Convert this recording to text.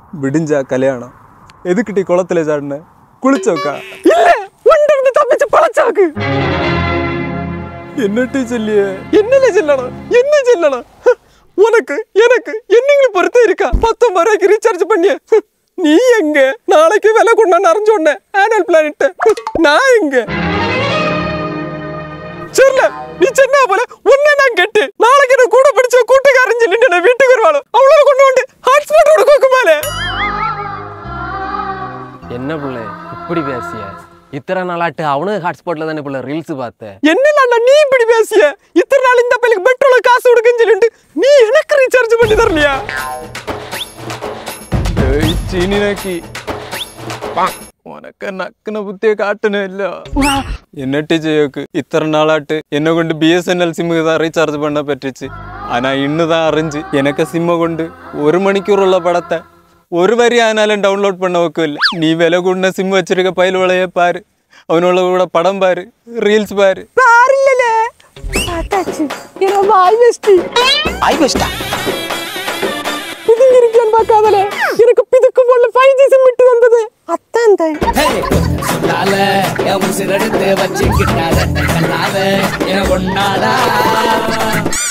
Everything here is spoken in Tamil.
விடிஞ்சா கல்யாணம் எதுக்கிட்டி குளத்துல சாடின குளிச்சோக்கா இல்ல ஒன்றிருந்து தப்பிச்சு பழச்சாக்கு என்னட்டி சொல்லிய என்னல சொல்லணும் என்ன சொல்லணும் ஹ், உனக்கு எனக்கு என்னங்களை பொறுத்த இருக்கா பத்தொன்பது ரூபாய்க்கு ரீசார்ஜ் பண்ணிய ஹ், நீ எங்க நாளைக்கு விலை கொண்டாந்து அறிஞ்சு உடனே ஆனுவல் பிளானட் நான் எங்க சரில நீ சென்னா போல உன்னை நான் கெட்டு நாளைக்கு என்ன கூட பிடிச்ச கூட்டுக்காரன் சொல்லிட்டு நான் வீட்டுக்கு வருவாளோ அவ்வளவு கொண்டு வந்து ஹாட்ஸ்பாட் கொடுக்க மேலே என்ன பிள்ளை இப்படி பேசிய இத்தனை நாளாட்டு அவனும் ஹாட்ஸ்பாட்ல தானே பிள்ளை ரீல்ஸ் பார்த்தேன் என்னடா நீ இப்படி பேசிய இத்தனை நாள் இந்த பையனுக்கு பெட்ரோல் காசு கொடுக்குன்னு சொல்லிட்டு நீ எனக்கு ரீசார்ஜ் பண்ணி தரலையா ஏய் சீனி நாக்கி உனக்கு நக்குன புத்திய காட்டணும் இல்ல என்னட்டி செய்யோக்கு இத்தனை நாளாட்டு என்ன கொண்டு பிஎஸ்என்எல் சிம்முக்கு தான் ரீசார்ஜ் பண்ண பட்டுச்சு ஆனா இன்னுதான் அறிஞ்சு எனக்கு சிம்மை கொண்டு ஒரு மணிக்கூர் உள்ள படத்தை ஒரு வரி ஆனாலும் டவுன்லோட் பண்ண வைக்கல நீ விலை கூடின சிம் வச்சிருக்க பயில் விளைய பாரு அவனோட கூட படம் பாரு ரீல்ஸ் பாரு பாருங்களே பார்த்தாச்சு என்ன வாய் வெஸ்டி இது இருக்கேன்னு பார்க்காதல எனக்கு பிதுக்கு போல ஃபைவ் ஜி சிம் விட்டு வந்தது அத்தான் தாய் சொல்லால என் உசிரெடுத்து வச்சுக்கிட்டால கண்ணால என கொண்டாடா